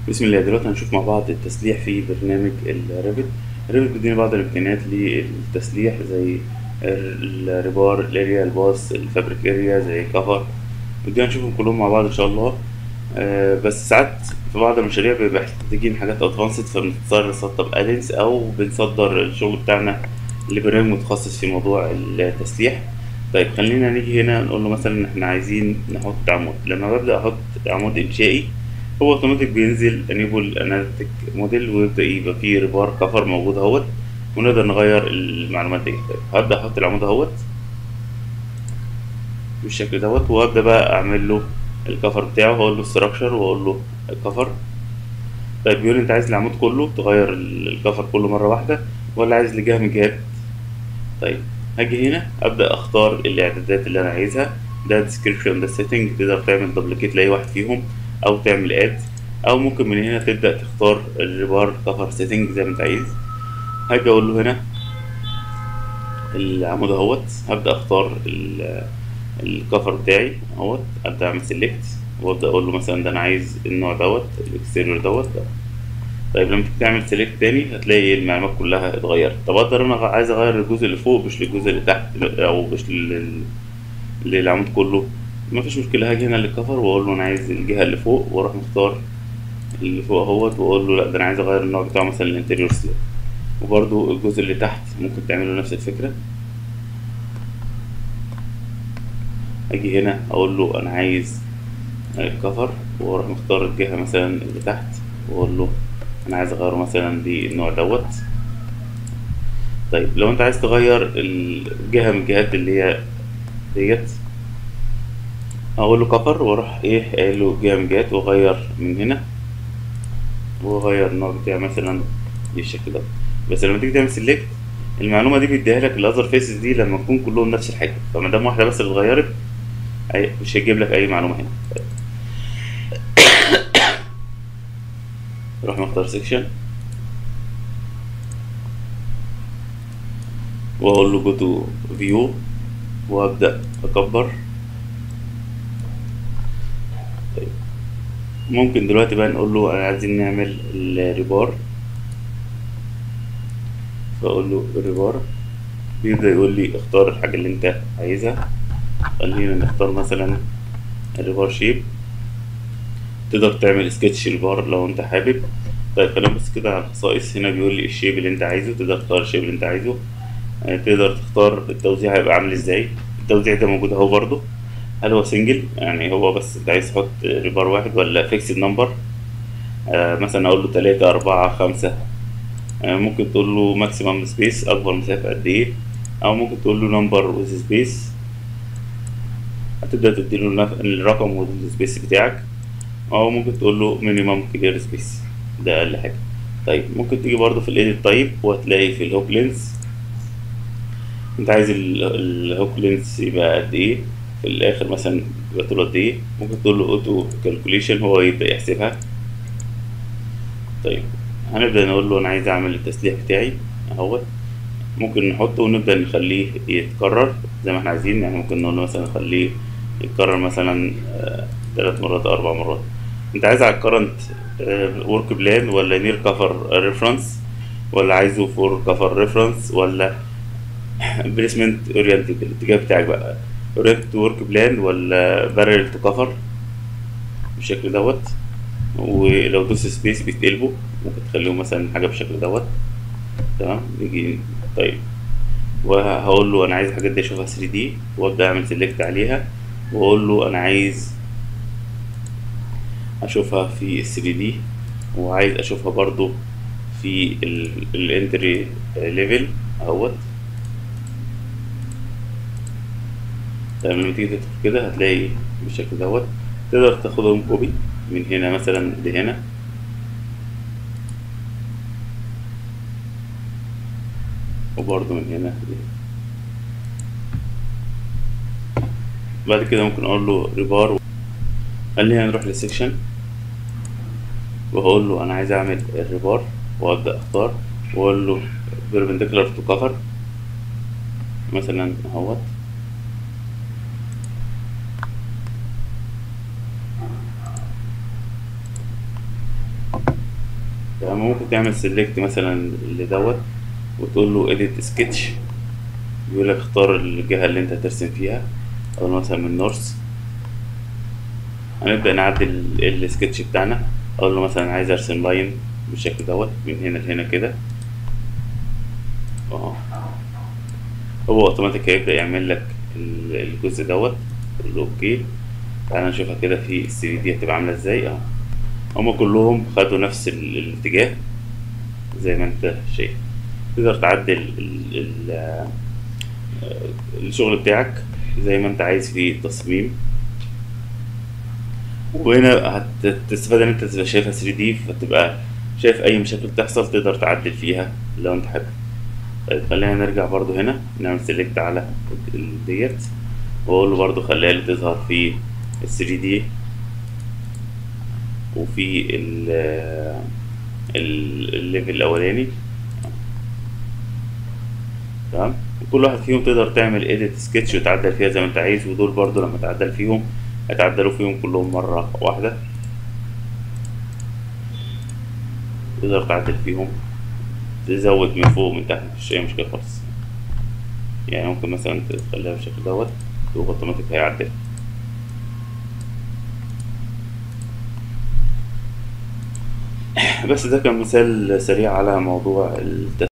بسم الله دلوقتي هنشوف مع بعض التسليح في برنامج الريفت الريفت بيدينا بعض الامكانيات للتسليح زي الريبار الاريا الباص الفابريك اريا زي كفر ودي هنشوفهم كلهم مع بعض ان شاء الله آه بس ساعات في بعض المشاريع بيبقى محتاجين حاجات ادفانسد فبنضطر نسطب ادنس او بنصدر الشغل بتاعنا لبرنامج متخصص في موضوع التسليح طيب خلينا نيجي هنا نقول له مثلا احنا عايزين نحط عمود لما ببدأ احط عمود انشائي هو اوتوماتيك بينزل انيبل اناليتيك موديل ويبدأ يبقى فيه ريبار كفر موجود اهوت ونقدر نغير المعلومات دي طيب هبدأ احط العمود اهوت بالشكل دوت وابدأ بقى اعمل له الكفر بتاعه هقول له ستراكشر واقول له الكفر طيب بيقول لي انت عايز العمود كله تغير الكفر كله مرة واحدة ولا عايز لجهة من جهات طيب هاجي هنا ابدا اختار الاعدادات اللي انا عايزها ده ديسكريبشن ده سيتنج تقدر تعمل دبليكيت لاي واحد فيهم او تعمل اد او ممكن من هنا تبدا تختار الريبار كفر سيتنج زي ما انت عايز هاجي اقول له هنا العمود اهوت هبدا اختار الكفر بتاعي اهوت ابدا اعمل سيلكت وابدا اقول له مثلا ده انا عايز النوع دوت الاكستيريور دوت طيب لما تيجي تعمل سيلكت تاني هتلاقي المعلومات كلها اتغيرت طب اقدر انا عايز اغير الجزء اللي فوق مش للجزء اللي تحت او مش لل... للعمود كله مفيش مشكلة هاجي هنا للكفر واقول له انا عايز الجهة اللي فوق واروح مختار اللي فوق اهوت واقول له لا ده انا عايز اغير النوع بتاعه مثلا الانتريور سلاب وبرده الجزء اللي تحت ممكن تعمله نفس الفكرة اجي هنا اقول له انا عايز الكفر واروح مختار الجهة مثلا اللي تحت واقول له انا عايز اغيره مثلا للنوع دوت طيب لو انت عايز تغير الجهة من الجهات اللي هي ديت اقول له كفر واروح ايه قايل له جهة من الجهات واغير من هنا واغير النوع بتاعي مثلا بالشكل ده بس لما تيجي تعمل سيلكت المعلومة دي بيديها لك الاذر فيسز دي لما تكون كلهم نفس الحاجة فما دام واحدة بس اللي اتغيرت مش هيجيب لك اي معلومة هنا طيب. اروح مختار سيكشن واقول له جو تو فيو وابدا اكبر طيب ممكن دلوقتي بقى نقول له عايزين نعمل الريبار فاقول له الريبار بيبدا يقول لي اختار الحاجه اللي انت عايزها خلينا نختار مثلا الريبار شيب تقدر تعمل سكتش البار لو انت حابب طيب خلينا بس كده على الخصائص هنا بيقول لي الشيب اللي انت عايزه تقدر تختار الشيب اللي انت عايزه يعني تقدر تختار التوزيع هيبقى عامل ازاي التوزيع ده موجود اهو برضو هل هو سنجل يعني هو بس انت عايز تحط ريبار واحد ولا فيكسد نمبر آه مثلا اقول له تلاتة اربعة خمسة آه ممكن تقول له ماكسيمم سبيس اكبر مسافة قد ايه او ممكن تقول له نمبر وذ سبيس هتبدأ تديله الرقم والسبيس بتاعك او ممكن تقول له مينيمم كلير سبيس ده اقل حاجه طيب ممكن تيجي برضو في الايديت تايب وهتلاقي في الهوك لينس انت عايز الهوك لينس يبقى قد ايه في الاخر مثلا يبقى طوله قد ايه ممكن تقول له اوتو كالكوليشن هو يبدا يحسبها طيب هنبدا نقول له انا عايز اعمل التسليح بتاعي اهوت ممكن نحطه ونبدا نخليه يتكرر زي ما احنا عايزين يعني ممكن نقول له مثلا نخليه يتكرر مثلا ثلاث مرات او اربع مرات انت عايز على الكرنت ورك بلان ولا نير كفر ريفرنس ولا عايزه فور كفر ريفرنس ولا بليسمنت اورينتد الاتجاه بتاعك بقى اورينتد ورك بلان ولا بارل تو كفر بالشكل دوت ولو دوس سبيس بيتقلبوا ممكن تخليهم مثلا حاجه بالشكل دوت تمام نيجي طيب وهقول له انا عايز الحاجات دي اشوفها 3 دي وابدا اعمل سيلكت عليها واقول له انا عايز اشوفها في ال 3 دي وعايز اشوفها برضو في الانتري ليفل اهوت تمام لما تيجي تدخل كده هتلاقي بالشكل دوت تقدر تاخدهم كوبي من هنا مثلا لهنا وبرضو من هنا لهنا بعد كده ممكن اقول له ريبار خلينا نروح للسكشن وهقول له انا عايز اعمل الريبار وابدا اختار واقول له perpendicular to cover مثلا اهوت تمام ممكن تعمل سيلكت مثلا لدوت وتقول له edit sketch بيقول لك اختار الجهة اللي انت هترسم فيها او مثلا من نورث هنبدأ نعدل السكتش بتاعنا اقول له مثلا عايز ارسم لاين بالشكل دوت من هنا لهنا كده اه هو اوتوماتيك هيبدأ يعمل لك ال- الجزء دوت تقول له اوكي تعالى نشوفها كده في الثري دي هتبقى عاملة ازاي اهو هما كلهم خدوا نفس ال- الاتجاه زي ما انت شايف تقدر تعدل ال ال آه، الشغل بتاعك زي ما انت عايز في التصميم وهنا هتستفاد ان انت تبقى شايفها 3 دي فتبقى شايف اي مشاكل تحصل تقدر تعدل فيها لو انت حابب طيب خلينا نرجع برضو هنا نعمل سيلكت على ال- ديت واقول له برضو خليها اللي تظهر في ال 3 دي وفي ال ال- الليفل الاولاني تمام وكل واحد فيهم تقدر تعمل edit سكتش وتعدل فيها زي ما انت عايز ودول برضو لما تعدل فيهم هتعدلوا فيهم كلهم مرة واحدة تقدر تعدل فيهم تزود من فوق من تحت مفيش أي مشكلة خالص يعني ممكن مثلا تخليها بالشكل دوت هو اوتوماتيك هيعدل بس ده كان مثال سريع على موضوع التسويق